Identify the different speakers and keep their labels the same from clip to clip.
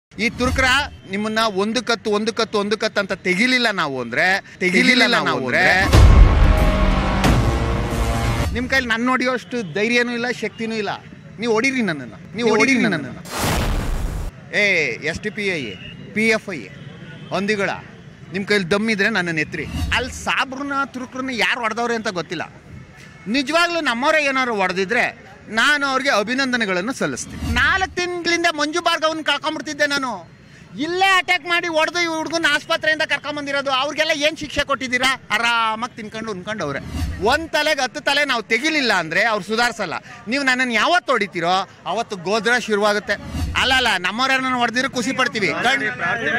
Speaker 1: ಈ ತುರ್ಕ್ರ ನಿಮ್ಮನ್ನ ಒಂದು ಕತ್ತು ಒಂದು ಕತ್ತು ಒಂದು ಕತ್ತು ಅಂತ ತೆಗಿಲಿಲ್ಲ ನಾವು ಅಂದ್ರೆ ತೆಗಿಲಿಲ್ಲ ನಾವು ಅಂದ್ರೆ ನಿಮ್ ಕೈಲಿ ನನ್ನ ಹೊಡಿಯೋಷ್ಟು ಧೈರ್ಯನೂ ಇಲ್ಲ ಶಕ್ತಿನೂ ಇಲ್ಲ ನೀವು ಹೊಡೀರಿ ನನ್ನನ್ನು ನೀವು ಹೊಡೀರಿ ನನ್ನನ್ನು A S T P I P F I ಹೊಂದಿಗಳ ನಿಮ್ಮ ಕೈಲಿ ದಮ್ಮಿದ್ರೆ ನನ್ನನ್ನು ಎತ್ರಿ ಅಲ್ಲಿ ಸಾಬ್ರನ್ನ ತುರುಕ್ರನ್ನ ಯಾರು ಹೊಡೆದವ್ರೆ ಅಂತ ಗೊತ್ತಿಲ್ಲ ನಿಜವಾಗ್ಲೂ ನಮ್ಮವರೇ ಏನಾದ್ರು ಹೊಡೆದಿದ್ರೆ ನಾನು ಅವ್ರಿಗೆ ಅಭಿನಂದನೆಗಳನ್ನು ಸಲ್ಲಿಸ್ತೀನಿ ನಾಲ್ಕು ತಿಂಗಳಿಂದ ಮಂಜು ಭಾರ್ಗವನ್ ಕಳ್ಕೊಂಡ್ಬಿಡ್ತಿದ್ದೆ ನಾನು ಇಲ್ಲೇ ಅಟ್ಯಾಕ್ ಮಾಡಿ ಹೊಡೆದು ಈ ಹುಡುಗನ ಆಸ್ಪತ್ರೆಯಿಂದ ಕರ್ಕೊಂಬಂದಿರೋದು ಅವ್ರಿಗೆಲ್ಲ ಏನು ಶಿಕ್ಷೆ ಕೊಟ್ಟಿದ್ದೀರಾ ಆರಾಮಾಗಿ ತಿನ್ಕೊಂಡು ಉಣ್ಕೊಂಡು ಅವ್ರೆ ಒಂದು ತಲೆಗೆ ಹತ್ತು ತಲೆ ನಾವು ತೆಗಿಲಿಲ್ಲ ಅಂದರೆ ಅವ್ರು ಸುಧಾರಿಸಲ್ಲ ನೀವು ನನ್ನನ್ನು ಯಾವತ್ತು ಹೊಡಿತೀರೋ ಅವತ್ತು ಗೋದ್ರ ಶುರುವಾಗುತ್ತೆ ಅಲ್ಲ ಅಲ್ಲ ನಮ್ಮವ್ರನ್ನ ಹೊಡೆದಿರೋ ಖುಷಿ ಪಡ್ತೀವಿ ಗಂಡ್-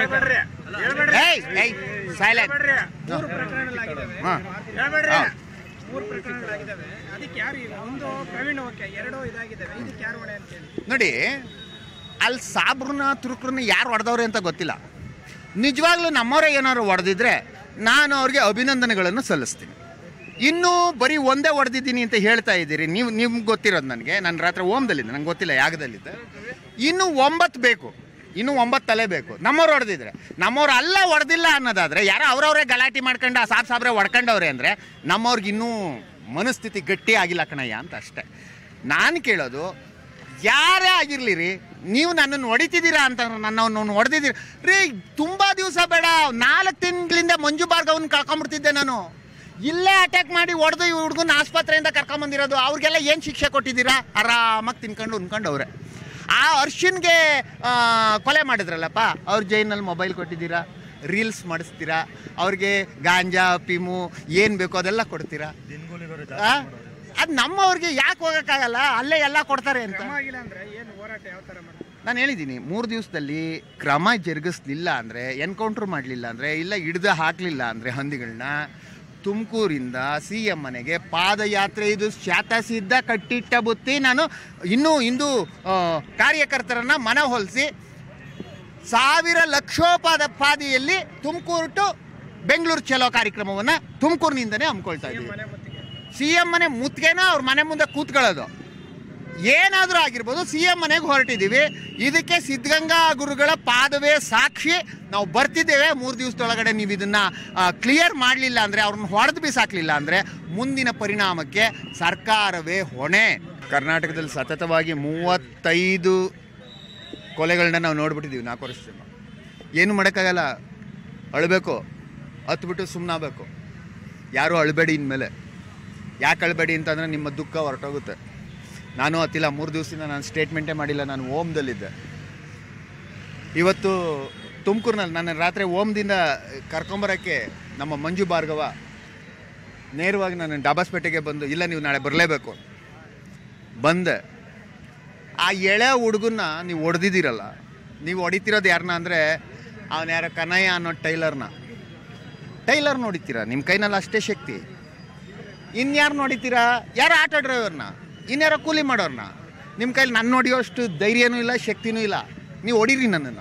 Speaker 1: ಏಯ್ ಏಯ್ ಸೈಲೆಂಟ್
Speaker 2: ಮೂರು ಪ್ರಕರಣಗಳಾಗಿದ್ದಾವೆ
Speaker 1: ಹಾಂ
Speaker 2: ಹೇಳ್ಬೇಡ್ರಿ. ಮೂರು ಪ್ರಕರಣಗಳಾಗಿದ್ದಾವೆ ಅದಕ್ಕೆ ಯಾರು ಈಗ ಒಂದು ಪ್ರವೀಣ್ ಓಕೆ ಎರಡು ಇದಾಗಿದ್ದಾವೆ ಇದಕ್ಕೆ ಯಾರು ಹೊಣೆ ಅಂತ ಹೇಳಿ
Speaker 1: ನೋಡಿ ಅಲ್ಲಿ ಸಾಬ್ರನ್ನ ತುರುಕ್ರನ್ನ ಯಾರು ಹೊಡೆದವ್ರೆ ಅಂತ ಗೊತ್ತಿಲ್ಲ ನಿಜವಾಗ್ಲೂ ನಮ್ಮವರೇ ಏನಾದ್ರು ಹೊಡೆದಿದ್ರೆ ನಾನು ಅವ್ರಿಗೆ ಅಭಿನಂದನೆಗಳನ್ನು ಸಲ್ಲಿಸ್ತೀನಿ ಇನ್ನೂ ಬರೀ ಒಂದೇ ಹೊಡೆದಿದ್ದೀನಿ ಅಂತ ಹೇಳ್ತಾ ಇದ್ದೀರಿ ನೀವು ನಿಮ್ಗೆ ಗೊತ್ತಿರೋದು ನನಗೆ ನಾನು ರಾತ್ರಿ ಓಮ್ದಲ್ಲಿದ್ದೆ ನಂಗೆ ಗೊತ್ತಿಲ್ಲ ಯಾಗದಲ್ಲಿದ್ದೆ ಇನ್ನೂ ಒಂಬತ್ತು ಬೇಕು ಇನ್ನೂ ಒಂಬತ್ತು ತಲೆ ಬೇಕು ನಮ್ಮವ್ರು ಹೊಡೆದಿದ್ರೆ ನಮ್ಮವ್ರು ಅಲ್ಲ ಹೊಡೆದಿಲ್ಲ ಅನ್ನೋದಾದ್ರೆ ಯಾರೋ ಅವ್ರವ್ರೇ ಗಲಾಟೆ ಮಾಡ್ಕೊಂಡು ಆ ಸಾಬ್ ಸಾಬ್ರೆ ಹೊಡ್ಕೊಂಡವ್ರೆ ಅಂದರೆ ನಮ್ಮವ್ರಿಗೆ ಇನ್ನೂ ಮನಸ್ಥಿತಿ ಗಟ್ಟಿ ಆಗಿಲ್ಲ ಕಣಯ್ಯ ಅಂತ ಅಷ್ಟೇ ನಾನು ಕೇಳೋದು ಯಾರೇ ಆಗಿರ್ಲಿ ರೀ ನೀವು ನನ್ನನ್ನು ಹೊಡಿತಿದ್ದೀರಾ ಅಂತ ನನ್ನನ್ನು ಹೊಡೆದಿದ್ದೀರಿ ರೀ ತುಂಬ ದಿವಸ ಬೇಡ ನಾಲ್ಕು ತಿಂಗಳಿಂದ ಮಂಜು ಭಾರ್ಗವನ್ ಕಳ್ಕೊಂಬಿಡ್ತಿದ್ದೆ ನಾನು ಇಲ್ಲೇ ಅಟ್ಯಾಕ್ ಮಾಡಿ ಹೊಡೆದು ಈ ಹುಡುಗನ ಆಸ್ಪತ್ರೆಯಿಂದ ಕರ್ಕೊಂಬಂದಿರೋದು ಅವ್ರಿಗೆಲ್ಲ ಏನು ಶಿಕ್ಷೆ ಕೊಟ್ಟಿದ್ದೀರಾ ಆರಾಮಾಗಿ ತಿನ್ಕೊಂಡು ಉಣ್ಕೊಂಡು ಅವ್ರೆ ಆ ಅರ್ಶಿನ್ಗೆ ಆ, ಕೊಲೆ ಮಾಡಿದ್ರಲ್ಲಪ್ಪ ಅವ್ರ ಜೈನಲ್ಲಿ ಮೊಬೈಲ್ ಕೊಟ್ಟಿದ್ದೀರಾ ರೀಲ್ಸ್ ಮಾಡಿಸ್ತೀರಾ ಅವ್ರಿಗೆ ಗಾಂಜಾ ಪಿಮು ಏನು ಬೇಕೋ ಅದೆಲ್ಲ ಕೊಡ್ತೀರಾ ಅದು ನಮ್ಮವ್ರಿಗೆ ಯಾಕೆ ಹೋಗೋಕ್ಕಾಗಲ್ಲ ಅಲ್ಲೇ ಎಲ್ಲ ಕೊಡ್ತಾರೆ ಅಂತ
Speaker 2: ಕ್ರಮ ಆಗಿಲ್ಲ ಅಂದ್ರೆ ಏನು ಹೋರಾಟ ಯಾವ ಥರ ಮಾಡ್ತಾರೆ
Speaker 1: ನಾನು ಹೇಳಿದ್ದೀನಿ ಮೂರು ದಿವಸದಲ್ಲಿ ಕ್ರಮ ಜರುಗಿಸ್ಲಿಲ್ಲ ಅಂದರೆ ಎನ್ಕೌಂಟ್ರ್ ಮಾಡಲಿಲ್ಲ ಅಂದರೆ ಇಲ್ಲ ಹಿಡ್ದು ಹಾಕಲಿಲ್ಲ ಅಂದರೆ ಹಂದಿಗಳನ್ನ ತುಮಕೂರಿಂದ ಸಿ ಎಂ ಮನೆಗೆ ಪಾದಯಾತ್ರೆ ಇದು ಶಾತಸಿದ್ಧ ಕಟ್ಟಿಟ್ಟ ಬುತ್ತಿ ನಾನು ಇನ್ನೂ ಇಂದು ಆ, ಕಾರ್ಯಕರ್ತರನ್ನ ಮನ ಹೊಲಿಸಿ ಸಾವಿರ ಲಕ್ಷೋಪಾದ ಪಾದಿಯಲ್ಲಿ ತುಮಕೂರು ಟು ಬೆಂಗಳೂರು ಚಲೋ ಕಾರ್ಯಕ್ರಮವನ್ನು ತುಮಕೂರಿನಿಂದನೇ ಹಮ್ಮಿಕೊಳ್ತಾ ಇದ್ದೀವಿ
Speaker 2: ಮನೆ ಮತ್ತಿಗೆ
Speaker 1: ಸಿ ಎಂ ಮನೆ ಮುತ್ಗೆನ ಅವ್ರ ಮನೆ ಮುಂದೆ ಕೂತ್ಕೊಳ್ಳೋದು ಏನಾದರೂ ಆಗಿರ್ಬೋದು ಸಿ ಎಂ ಮನೆಗೆ ಹೊರಟಿದ್ದೀವಿ ಇದಕ್ಕೆ ಸಿದ್ಧಗಂಗಾ ಗುರುಗಳ ಪಾದವೇ ಸಾಕ್ಷಿ ನಾವು ಬರ್ತಿದ್ದೇವೆ ಮೂರು ದಿವಸದೊಳಗಡೆ ನೀವು ಇದನ್ನು ಕ್ಲಿಯರ್ ಮಾಡಲಿಲ್ಲ ಅಂದರೆ ಅವ್ರನ್ನ ಹೊಡೆದು ಬಿಸಾಕಲಿಲ್ಲ ಅಂದರೆ ಮುಂದಿನ ಪರಿಣಾಮಕ್ಕೆ ಸರ್ಕಾರವೇ ಹೊಣೆ ಕರ್ನಾಟಕದಲ್ಲಿ ಸತತವಾಗಿ ಮೂವತ್ತೈದು ಕೊಲೆಗಳನ್ನ ನಾವು ನೋಡ್ಬಿಟ್ಟಿದ್ದೀವಿ ನಾಲ್ಕು ವರ್ಷದಿಂದ ಏನು ಮಾಡೋಕ್ಕಾಗಲ್ಲ ಅಳಬೇಕು ಹತ್ಬಿಟ್ಟು ಸುಮ್ಮನಾಗಬೇಕು ಯಾರೂ ಅಳಬೇಡಿ ಇನ್ಮೇಲೆ ಯಾಕೆ ಅಳಬೇಡಿ ಅಂತಂದರೆ ನಿಮ್ಮ ದುಃಖ ಹೊರಟೋಗುತ್ತೆ ನಾನು ಹತ್ತಿಲ್ಲ ಮೂರು ದಿವಸದಿಂದ ನಾನು ಸ್ಟೇಟ್ಮೆಂಟೇ ಮಾಡಿಲ್ಲ ನಾನು ಓಮ್ದಲ್ಲಿದ್ದೆ ಇವತ್ತು ತುಮಕೂರಿನಲ್ಲಿ ನಾನು ರಾತ್ರಿ ಓಮ್ದಿಂದ ಕರ್ಕೊಂಬರೋಕ್ಕೆ ನಮ್ಮ ಮಂಜು ಭಾರ್ಗವ ನೇರವಾಗಿ ನಾನು ಡಾಬಾಸ್ಪೇಟೆಗೆ ಬಂದು ಇಲ್ಲ ನೀವು ನಾಳೆ ಬರಲೇಬೇಕು ಬಂದೆ ಆ ಎಳೆ ಹುಡುಗನ್ನ ನೀವು ಹೊಡೆದಿದ್ದೀರಲ್ಲ ನೀವು ಹೊಡಿತಿರೋದು ಯಾರನ್ನ ಅಂದರೆ ಅವನ ಯಾರೋ ಕನಯ್ಯ ಅನ್ನೋ ಟೈಲರ್ನ ಟೈಲರ್ ನೋಡಿತೀರಾ ನಿಮ್ಮ ಕೈನಲ್ಲಿ ಅಷ್ಟೇ ಶಕ್ತಿ ಇನ್ಯಾರು ನೋಡಿತೀರಾ ಯಾರು ಆಟೋ ಡ್ರೈವರ್ನ ಇನ್ಯಾರೋ ಕೂಲಿ ಮಾಡೋರ್ನ ನಿಮ್ಮ ಕೈಲಿ ನನ್ನ ನೋಡಿಯೋಷ್ಟು ಧೈರ್ಯನೂ ಇಲ್ಲ ಶಕ್ತಿನೂ ಇಲ್ಲ ನೀವು ಹೊಡೀರಿ ನನ್ನನ್ನು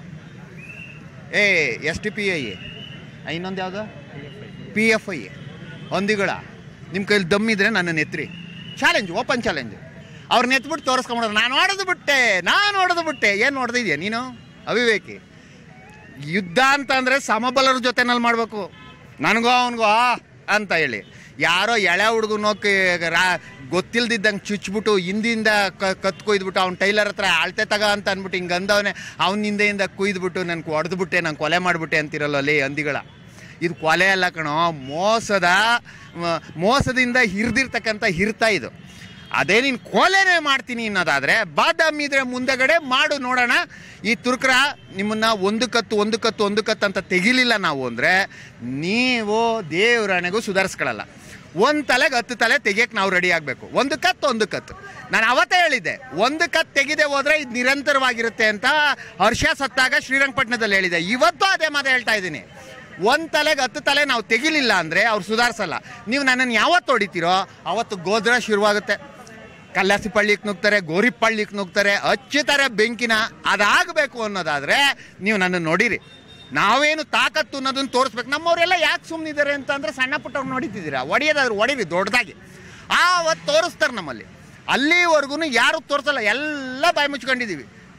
Speaker 1: A S T P I ಇನ್ನೊಂದು ಯಾವುದು ಪಿ ಎಫ್ ಐ ಹೊಂದಿಗಳ ನಿಮ್ಮ ಕೈಲಿ ದಮ್ಮಿದ್ರೆ ನನ್ನನ್ನು ಎತ್ರಿ ಚಾಲೆಂಜ್ ಓಪನ್ ಚಾಲೆಂಜ್ ಅವ್ರನ್ನ ಎತ್ಬಿಟ್ಟು ತೋರಿಸ್ಕೊಂಬಿಡೋದು ನಾನು ಹೊಡೆದು ಬಿಟ್ಟೆ ನಾನು ಹೊಡೆದು ಬಿಟ್ಟೆ ಏನು ಹೊಡೆದಿದ್ಯಾ ನೀನು ಅವಿವೇಕಿ ಯುದ್ಧ ಅಂತ ಅಂದರೆ ಸಮಬಲರ ಜೊತೆನಲ್ಲಿ ಮಾಡಬೇಕು ನನಗೋ ಅವನಿಗೋ ಅಂತ ಹೇಳಿ ಯಾರೋ ಎಳೆ ಹುಡುಗನೋಕೆ ರಾ ಗೊತ್ತಿಲ್ದಿದ್ದಂಗೆ ಚುಚ್ಬಿಟ್ಟು ಹಿಂದಿಂದ ಕ ಕತ್ ಕೊಯ್ದ್ಬಿಟ್ಟು ಅವ್ನು ಟೈಲರ್ ಹತ್ರ ಅಳ್ತೆ ತಗ ಅಂತ ಅಂದ್ಬಿಟ್ಟು ಹಿಂಗೆ ಅಂದವನೇ ಅವ್ನ ಹಿಂದೆಯಿಂದ ಕುಯ್ದ್ಬಿಟ್ಟು ನನಗೆ ಹೊಡೆದ್ಬಿಟ್ಟೆ ನಾನು ಕೊಲೆ ಮಾಡಿಬಿಟ್ಟೆ ಅಂತಿರಲ್ಲ ಅಲ್ಲಿ ಹಂದಿಗಳ ಇದು ಕೊಲೆ ಅಲ್ಲ ಕಣೋ ಮೋಸದ ಮ- ಮೋಸದಿಂದ ಹಿರಿದಿರ್ತಕ್ಕಂಥ ಹಿರ್ತ ಇದು ಅದೇ ನೀನು ಕೊಲೆನೇ ಮಾಡ್ತೀನಿ ಅನ್ನೋದಾದರೆ ಬಾದಾಮಿದ್ರೆ ಮುಂದೆಗಡೆ ಮಾಡು ನೋಡೋಣ ಈ ತುರ್ಕ್ರ ನಿಮ್ಮನ್ನ ಒಂದು ಕತ್ತು ಒಂದು ಕತ್ತು ಒಂದು ಕತ್ತು ಅಂತ ತೆಗಿಲಿಲ್ಲ ನಾವು ಅಂದರೆ ನೀವು ದೇವರಣೆಗೂ ಸುಧಾರಿಸ್ಕೊಳ್ಳಲ್ಲ ಒಂದು ತಲೆಗೆ ಹತ್ತು ತಲೆ ತೆಗಿಯಕ್ಕೆ ನಾವು ರೆಡಿ ಆಗಬೇಕು ಒಂದು ಕತ್ತು ಒಂದು ಕತ್ತು ನಾನು ಅವತ್ತೇ ಹೇಳಿದ್ದೆ ಒಂದು ಕತ್ತು ತೆಗೆದೇ ಹೋದರೆ ಇದು ನಿರಂತರವಾಗಿರುತ್ತೆ ಅಂತ ಹರ್ಷ ಸತ್ತಾಗ ಶ್ರೀರಂಗಪಟ್ಟಣದಲ್ಲಿ ಹೇಳಿದೆ ಇವತ್ತು ಅದೇ ಮಾತು ಹೇಳ್ತಾ ಇದ್ದೀನಿ ಒಂದು ತಲೆಗೆ ಹತ್ತು ತಲೆ ನಾವು ತೆಗಿಲಿಲ್ಲ ಅಂದರೆ ಅವ್ರು ಸುಧಾರಿಸಲ್ಲ ನೀವು ನನ್ನನ್ನು ಯಾವತ್ತು ಹೊಡಿತೀರೋ ಅವತ್ತು ಗೋದ್ರ ಶುರುವಾಗುತ್ತೆ ಕಲ್ಲಾಸಿ ಪಳ್ಳಿಗೆ ನುಗ್ತಾರೆ ಗೋರಿ ಪಳ್ಳಿಗೆ ನುಗ್ತಾರೆ ಹಚ್ಚುತ್ತಾರೆ ಬೆಂಕಿನ ಅದಾಗಬೇಕು ಅನ್ನೋದಾದರೆ ನೀವು ನನ್ನನ್ನು ನೋಡಿರಿ ನಾವೇನು ತಾಕತ್ತು ಅನ್ನೋದನ್ನ ತೋರಿಸ್ಬೇಕು ನಮ್ಮವರೆಲ್ಲ ಯಾಕೆ ಸುಮ್ಮನಿದ್ದಾರೆ ಅಂತಂದ್ರೆ ಸಣ್ಣ ಪುಟ್ಟವ್ರು ನೋಡಿತಿದ್ದೀರಾ ಒಡೆಯೋದಾದ್ರು ಹೊಡೀರಿ ದೊಡ್ಡದಾಗಿ ಆವತ್ತು ತೋರಿಸ್ತಾರೆ ನಮ್ಮಲ್ಲಿ ಅಲ್ಲಿವರೆಗೂ ಯಾರು ತೋರಿಸಲ್ಲ ಎಲ್ಲ ಬಾಯಿ ಮುಚ್ಕೊಂಡಿದ್ದೀವಿ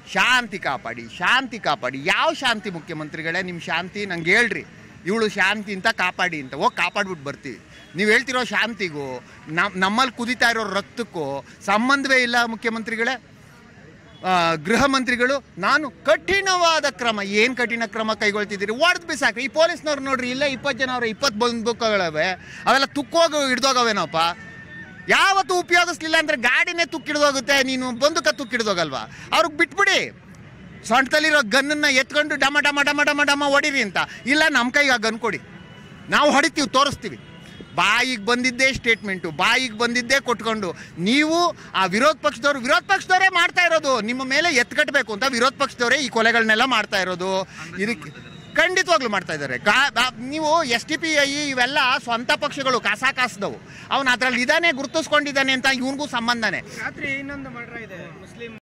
Speaker 1: ಶಾಂತಿ ಕಾಪಾಡಿ ಶಾಂತಿ ಕಾಪಾಡಿ ಯಾವ ಶಾಂತಿ ಮುಖ್ಯಮಂತ್ರಿಗಳೇ ನಿಮ್ಮ ಶಾಂತಿ ನಂಗೆ ಹೇಳ್ರಿ ಇವಳು ಶಾಂತಿ ಅಂತ ಕಾಪಾಡಿ ಅಂತ ಹೋಗಿ ಕಾಪಾಡ್ಬಿಟ್ಟು ಬರ್ತೀವಿ ನೀವು ಹೇಳ್ತಿರೋ ಶಾಂತಿಗೂ ನಮ್ಮ ನಮ್ಮಲ್ಲಿ ಕುದಿತಾ ಇರೋ ರಕ್ತಕ್ಕೂ ಸಂಬಂಧವೇ ಇಲ್ಲ ಮುಖ್ಯಮಂತ್ರಿಗಳೇ ಆ, ಗೃಹ ಮಂತ್ರಿಗಳು ನಾನು ಕಠಿಣವಾದ ಕ್ರಮ ಏನು ಕಠಿಣ ಕ್ರಮ ಕೈಗೊಳ್ತಿದ್ದೀರಿ ಹೊಡೆದು ಬಿಸಾಕ್ರಿ ಈ ಪೊಲೀಸ್ನವ್ರು ನೋಡ್ರಿ ಇಲ್ಲ ಇಪ್ಪತ್ತು ಜನ ಅವ್ರ ಇಪ್ಪತ್ತು ಬಂದೂಕಗಳವೆ ಅವೆಲ್ಲ ತುಕ್ಕೋಗಿ ಹಿಡ್ದೋಗವೇನಪ್ಪ ಯಾವತ್ತು ಉಪಯೋಗಿಸ್ಲಿಲ್ಲ ಅಂದರೆ ಗಾಡಿನೇ ತುಕ್ಕಿಡ್ದೋಗುತ್ತೆ ನೀನು ಬಂದೂಕ ತುಕ್ಕಿಡ್ದೋಗಲ್ವಾ ಅವ್ರಿಗೆ ಬಿಟ್ಬಿಡಿ ಸೊಂಟದಲ್ಲಿರೋ ಗನ್ನನ್ನು ಎತ್ಕೊಂಡು ಡಮ ಡಮ ಡಮ ಡಮ ಡಮ ಹೊಡೀರಿ ಅಂತ ಇಲ್ಲ ನಮ್ಮ ಕೈಗೆ ಆ ಗನ್ ಕೊಡಿ ನಾವು ಹೊಡಿತೀವಿ ತೋರಿಸ್ತೀವಿ ಬಾಯಿಗೆ ಬಂದಿದ್ದೇ ಸ್ಟೇಟ್ಮೆಂಟು ಬಾಯಿಗೆ ಬಂದಿದ್ದೇ ಕೊಟ್ಕೊಂಡು ನೀವು ಆ ವಿರೋಧ ಪಕ್ಷದವ್ರು ವಿರೋಧ ಪಕ್ಷದವರೇ ಮಾಡ್ತಾ ಇರೋದು ನಿಮ್ಮ ಮೇಲೆ ಎತ್ಕಟ್ಟಬೇಕು ಅಂತ ವಿರೋಧ ಪಕ್ಷದವರೇ ಈ ಕೊಲೆಗಳನ್ನೆಲ್ಲ ಮಾಡ್ತಾ ಇರೋದು ಇದಕ್ಕೆ ಖಂಡಿತವಾಗ್ಲೂ ಮಾಡ್ತಾ ಇದ್ದಾರೆ ಕಾ ಬಾ- ನೀವು ಎಸ್ ಟಿ ಪಿ ಐ ಇವೆಲ್ಲ ಸ್ವಂತ ಪಕ್ಷಗಳು ಕಾಸಾ ಕಾಸ್ದವು ಅವನು ಅದ್ರಲ್ಲಿ ಇದ್ದಾನೆ ಗುರುತಿಸ್ಕೊಂಡಿದ್ದಾನೆ ಅಂತ ಇವನಿಗೂ ಸಂಬಂಧನೇ
Speaker 2: ರಾತ್ರಿ ಇನ್ನೊಂದು ಮರ್ಡರ್ ಇದೆ ಮುಸ್ಲಿಂ